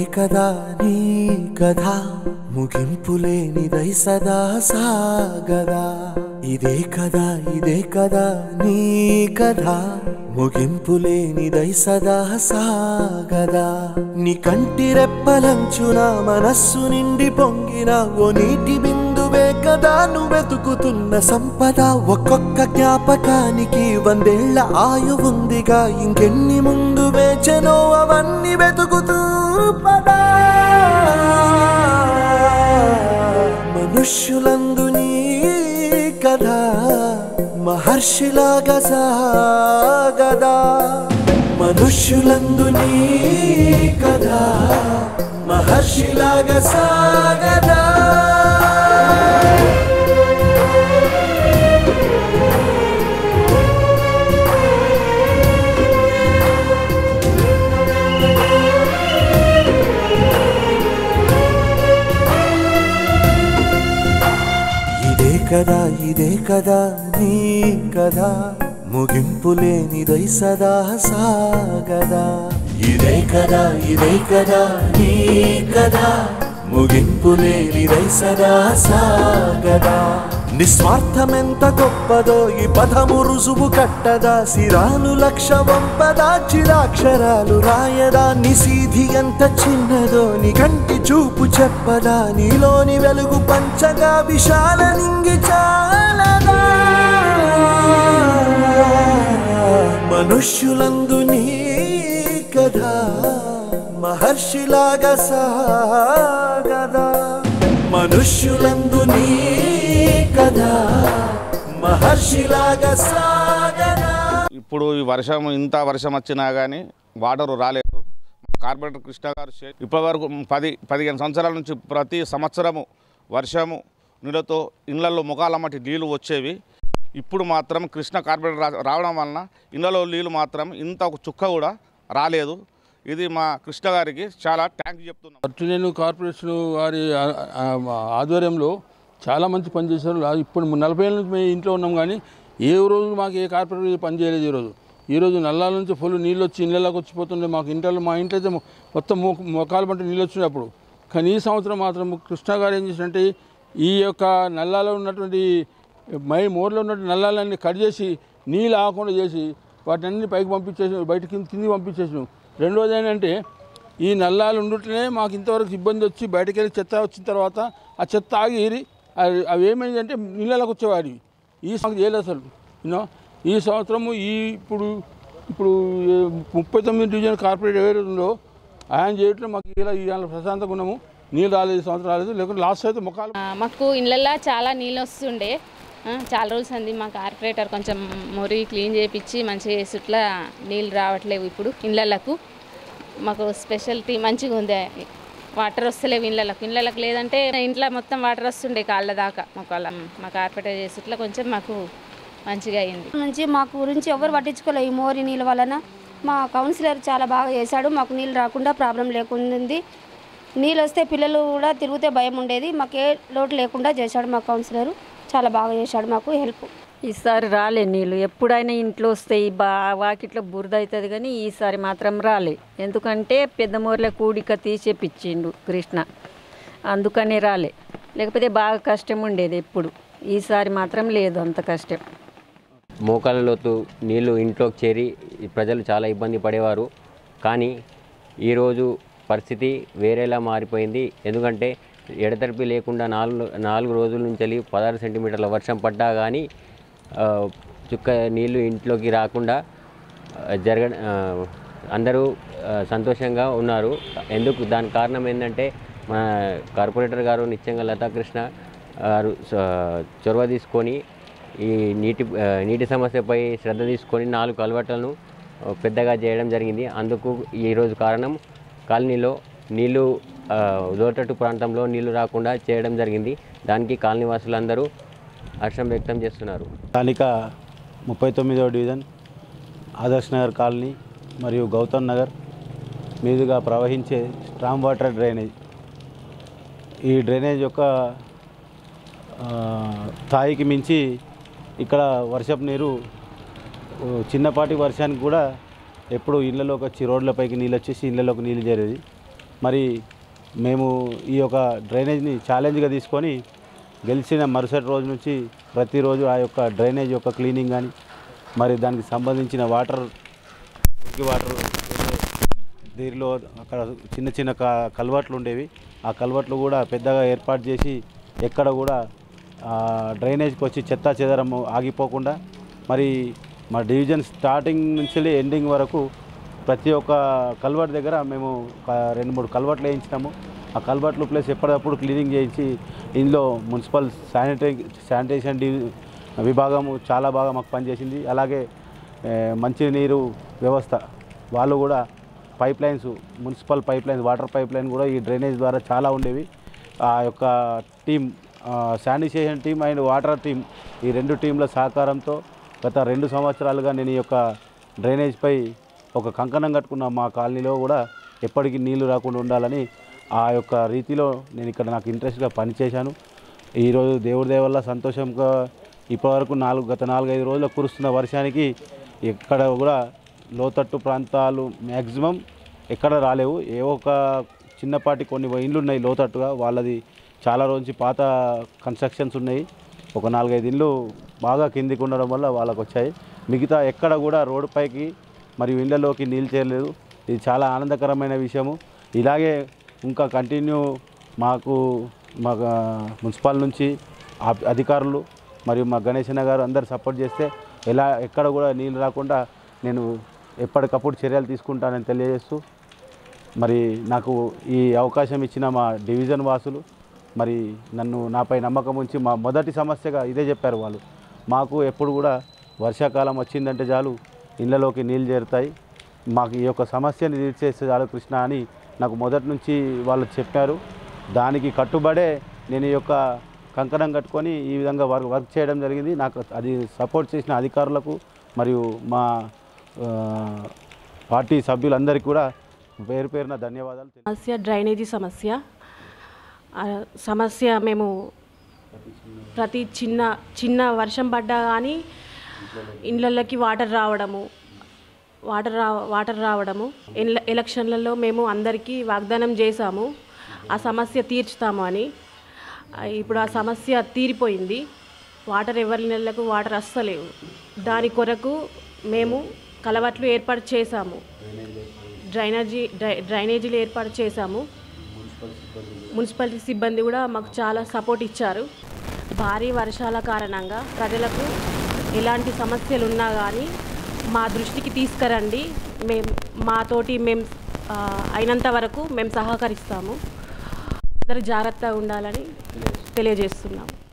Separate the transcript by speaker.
Speaker 1: కదా నీ కథ ముగింపు లేనిదై సదా సాగదా ఇదే కదా ఇదే కదా నీ కథ ముగింపు లేనిదై సదా సాగదా నీ కంటి రెప్పలంచున మనస్సు నిండి పొంగిన ఓ నీటి బిందువే కదా నువ్వెతుకుతున్న సంపద ఒక్కొక్క జ్ఞాపకానికి వందేళ్ల ఆయువుందిగా ఇంకెన్ని ముందు వేచనో అవన్నీ వెతుకుతూ పదా మనుష్యులందు నీ కథ మహర్షిలాగా సాగదా మనుష్యులందు నీ కథ మహర్షిలాగా సాగదా ఇదే కదా ఇదే కదా నీ కదా ముగింపు లేనిదై సదా సాగదా ఇదే కదా ఇదే కదా నీ కదా ముగింపు లేనిదై సదా సాగదా నిస్వార్థమెంత గొప్పదో ఈ పదము రుజువు కట్టదా సిరాలు లక్ష వంపదా చిరాక్షరాలు రాయదా నిసీధి ఎంత చిన్నదో నీ కంటి చూపు చెప్పదా నీలోని వెలుగు పంచగా విశాల నింగి చాలదా మనుష్యులందు నీ కథ మహర్షిలాగా సాగదా మనుష్యులందు నీ కథ మహర్షిలాగా సాగదా
Speaker 2: ఇప్పుడు ఈ వర్షం ఇంత వర్షం వచ్చినా కానీ వాటర్ రాలేదు కార్పొరేటర్ కృష్ణ గారు చే- ఇప్పటి వరకు పది పదిహేను సంవత్సరాల నుంచి ప్రతి సంవత్సరము వర్షము నీళ్ళతో ఇళ్లలో ముఖాల మట్టి నీళ్ళు వచ్చేవి ఇప్పుడు మాత్రం కృష్ణ కార్పొరేటర్ రా- రావడం వలన ఇళ్లలో నీళ్ళు మాత్రం ఇంత ఒక చుక్క కూడా రాలేదు ఇది మా కృష్ణ గారికి చాలా థ్యాంక్స్ చెప్తున్నాం
Speaker 3: అర్చునేను కార్పొరేషన్ వారి ఆ- ఆ- ఆధ్వర్యంలో చాలా మంచి పని చేశారు ఆ- ఇప్పుడు నలభై ఏళ్ళ నుంచి మేము ఇంట్లో ఉన్నాం కానీ ఏ రోజు మాకు ఏ కార్పొరేటర్ పని చేయలేదు ఈరోజు ఈరోజు నల్లాల నుంచి ఫుల్ నీళ్ళు వచ్చి ఇళ్ళలోకి వచ్చిపోతుండే మాకు ఇంట్లో మా ఇంట్లో అయితే మొ- మొత్తం మొ- మొక్కలు పంట నీళ్ళు వచ్చినాయి అప్పుడు కానీ ఈ సంవత్సరం మాత్రం కృష్ణ గారు ఏం చేసినట్టే ఈ యొక్క నల్లాలో ఉన్నటువంటి మై మోర్లో ఉన్నటువంటి నల్లాలన్నీ కట్ చేసి నీళ్ళు ఆగకుండా చేసి వాటిని పైకి పంపించేసి బయట కింద కిందికి పంపించేసినాం రెండోది ఏంటంటే ఈ నల్లాలు ఉండుటనే మాకు ఇంతవరకు ఇబ్బంది వచ్చి బయటకు వెళ్ళి చెత్త వచ్చిన తర్వాత ఆ చెత్త ఆగి ఏరి అవి అవి ఏమైందంటే నీళ్ళలోకి వచ్చేవాడివి ఈ సంవత్సరం చేయలేదు అసలు యూనో ఈ సంవత్సరము ఈ ఇప్పుడు ఇప్పుడు ఏ ముప్పై తొమ్మిది డివిజన్ కార్పొరేట్ ఎవరు ఉందో ఆయన చేయటం మాకు ఇలా ఇవాళ ప్రశాంతంగా ఉన్నాము నీళ్ళు రాలేదు ఈ సంవత్సరం రాలేదు లేకుంటే లాస్ట్ అయితే ముఖాలు
Speaker 4: ఆ, మాకు ఇళ్ళల్లో చాలా నీళ్ళు వస్తుండే ఆ, చాలా రోజులు అంది మా కార్పొరేటర్ కొంచెం మొరి క్లీన్ చేయించి మంచిగా చేసిట్లా నీళ్ళు రావట్లేవు ఇప్పుడు ఇళ్ళలకు మాకు స్పెషాలిటీ మంచిగా ఉంది వాటర్ వస్తలేవు ఇళ్ళలకు ఇళ్ళలకు లేదంటే ఇంట్లో మొత్తం వాటర్ వస్తుండే కాళ్ళ దాకా మాకు అలా మా కార్పొరేటర్ చేసిట్లా కొంచెం మాకు మంచిగా అయింది
Speaker 5: నుంచి మాకు గురించి ఎవరు పట్టించుకోలేదు ఈ మోరి నీళ్ళ వలన మా కౌన్సిలర్ చాలా బాగా చేశాడు మాకు నీళ్ళు రాకుండా ప్రాబ్లం లేకుండా నీళ్ళు వస్తే పిల్లలు కూడా తిరిగితే భయం ఉండేది మాకు ఏ లోటు లేకుండా చేశాడు మా కౌన్సిలర్ చాలా బాగా చేశాడు మాకు హెల్ప్
Speaker 6: ఈసారి రాలే నీళ్ళు ఎప్పుడైనా ఇంట్లో వస్తాయి బా వాకిట్లో బురద అవుతుంది కానీ ఈసారి మాత్రం రాలే ఎందుకంటే పెద్ద మోర్ల కూడిక తీసేపిచ్చిండు కృష్ణ అందుకని రాలే లేకపోతే బాగా కష్టం ఉండేది ఎప్పుడు ఈసారి మాత్రం లేదు అంత కష్టం
Speaker 7: మోకాళ్ళ లోతు నీళ్లు ఇంట్లోకి చేరి ఈ ప్రజలు చాలా ఇబ్బంది పడేవారు కానీ ఈరోజు పరిస్థితి వేరేలా మారిపోయింది ఎందుకంటే ఎడతెరిపి లేకుండా నాలుగు నాలుగు రోజుల నుంచి వెళ్ళి పదహారు సెంటీమీటర్ల వర్షం పడ్డా కానీ ఆ, చుక్క నీళ్లు ఇంట్లోకి రాకుండా ఆ, జరగ ఆ, అందరూ ఆ, సంతోషంగా ఉన్నారు ఎందుకు దానికి కారణం ఏంటంటే మన కార్పొరేటర్ గారు నిత్యంగా లతాకృష్ణ గారు స- చొరవ తీసుకొని ఈ నీటి ఆ, నీటి సమస్యపై శ్రద్ధ తీసుకొని నాలుగు అలవాట్లను ఆ, పెద్దగా చేయడం జరిగింది అందుకు ఈరోజు కారణం కాలనీలో నీళ్లు ఆ, లోతట్టు ప్రాంతంలో నీళ్లు రాకుండా చేయడం జరిగింది దానికి కాలనీ వాసులందరూ హర్షం వ్యక్తం చేస్తున్నారు
Speaker 8: స్థానిక ముప్పై తొమ్మిదవ డివిజన్ ఆదర్శ్ నగర్ కాలనీ మరియు గౌతమ్ నగర్ మీదుగా ప్రవహించే స్ట్రామ్ వాటర్ డ్రైనేజ్ ఈ డ్రైనేజ్ యొక్క ఆ, స్థాయికి మించి ఇక్కడ వర్షపు నీరు ఓ, చిన్నపాటి వర్షానికి కూడా ఎప్పుడు ఇళ్ళలోకి వచ్చి రోడ్లపైకి నీళ్ళు వచ్చేసి ఇళ్ళలోకి నీళ్ళు చేరేది మరి మేము ఈ యొక్క డ్రైనేజ్ని ఛాలెంజ్గా తీసుకొని గెలిచిన మరుసటి రోజు నుంచి ప్రతిరోజు ఆ యొక్క డ్రైనేజ్ యొక్క క్లీనింగ్ కానీ మరి దానికి సంబంధించిన వాటర్ మురికి వాటర్ దీనిలో అక్కడ చిన్న చిన్న క కల్వర్ట్లు ఉండేవి ఆ కల్వర్ట్లు కూడా పెద్దగా ఏర్పాటు చేసి ఎక్కడ కూడా ఆ, డ్రైనేజ్కి వచ్చి చెత్త చెదరం ఆగిపోకుండా మరి మా డివిజన్ స్టార్టింగ్ నుంచి ఎండింగ్ వరకు ప్రతి ఒక్క కల్వర్ట్ దగ్గర మేము ఒక రెండు మూడు కల్వర్ట్లు వేయించినాము ఆ కల్వర్ట్లు ప్లస్ ఎప్పటికప్పుడు క్లీనింగ్ చేయించి ఇందులో మున్సిపల్ శానిటరీ శానిటేషన్ డి విభాగము చాలా బాగా మాకు పనిచేసింది అలాగే ఏ, మంచినీరు వ్యవస్థ వాళ్ళు కూడా pipe lines municipal pipe lines water pipe line కూడా ఈ డ్రైనేజ్ ద్వారా చాలా ఉండేవి ఆ యొక్క team sanitation team and water team ఈ రెండు టీంల సహకారంతో గత రెండు సంవత్సరాలుగా నేను ఈ యొక్క డ్రైనేజ్పై ఒక కంకణం కట్టుకున్న మా కాలనీలో కూడా ఎప్పటికీ నీళ్లు రాకుండా ఉండాలని ఆ యొక్క రీతిలో నేను ఇక్కడ నాకు ఇంట్రెస్ట్గా పనిచేశాను ఈరోజు దేవుడి దయ వల్ల సంతోషంగా ఇప్పటివరకు నాలుగు గత నాలుగైదు రోజులు కురుస్తున్న వర్షానికి ఎక్కడ కూడా లోతట్టు ప్రాంతాలు మ్యాక్సిమం ఎక్కడ రాలేవు ఏ ఒక చిన్నపాటి కొన్ని ఇండ్లు ఉన్నాయి లోతట్టుగా వాళ్ళది చాలా రోజు పాత కన్స్ట్రక్షన్స్ ఉన్నాయి ఒక నాలుగైదు ఇండ్లు బాగా కిందికి ఉండడం వల్ల వాళ్ళకు వచ్చాయి మిగతా ఎక్కడ కూడా రోడ్డుపైకి మరియు ఇళ్లలోకి నీళ్ళు చేరలేదు ఇది చాలా ఆనందకరమైన విషయము ఇలాగే ఇంకా కంటిన్యూ మాకు మా మున్సిపల్ నుంచి ఆ- అధికారులు మరియు మా గణేశన్న గారు అందరు సపోర్ట్ చేస్తే ఎలా ఎక్కడ కూడా నీళ్ళు రాకుండా నేను ఎప్పటికప్పుడు చర్యలు తీసుకుంటానని తెలియజేస్తూ మరి నాకు ఈ అవకాశం ఇచ్చిన మా డివిజన్ వాసులు మరి నన్ను నాపై నమ్మకం ఉంచి మా మొదటి సమస్యగా ఇదే చెప్పారు వాళ్ళు మాకు ఎప్పుడు కూడా వర్షాకాలం వచ్చిందంటే చాలు ఇళ్ళలోకి నీళ్ళు చేరుతాయి మాకు ఈ యొక్క సమస్యని తీర్చేస్తే చాలు కృష్ణ అని నాకు మొదటి నుంచి వాళ్ళు చెప్పారు దానికి కట్టుబడే నేను ఈ యొక్క కంకణం కట్టుకొని ఈ విధంగా వర్క్ వర్క్ చేయడం జరిగింది నాకు అది సపోర్ట్ చేసిన అధికారులకు మరియు మా ఆ, పార్టీ సభ్యులందరికీ కూడా పేరు పేరున ధన్యవాదాలు తెలియ-
Speaker 9: సమస్య డ్రైనేజీ సమస్య ఆ సమస్య మేము ప్రతి చిన్న చిన్న వర్షం పడ్డా కానీ ఇండ్లలోకి వాటర్ రావడము వాటర్ రా వాటర్ రావడము ఎల- ఎలక్షన్లలో మేము అందరికీ వాగ్దానం చేశాము ఆ సమస్య తీర్చుతాము అని ఆ, ఇప్పుడు ఆ సమస్య తీరిపోయింది వాటర్ ఎవరి నెలలకు వాటర్ వస్తలేవు దాని కొరకు మేము కలవట్లు ఏర్పాటు చేశాము డ్రైనేజీ డ్రై డ్రైనేజీలు ఏర్పాటు చేశాము మున్సిపాలిటీ సిబ్బంది కూడా మాకు చాలా సపోర్ట్ ఇచ్చారు భారీ వర్షాల కారణంగా ప్రజలకు ఎలాంటి సమస్యలు ఉన్నా కానీ మా దృష్టికి తీసుకురండి మేము మాతోటి మేము ఆ, అయినంత వరకు మేము సహకరిస్తాము అందరూ జాగ్రత్తగా ఉండాలని తెలియజేస్తున్నాము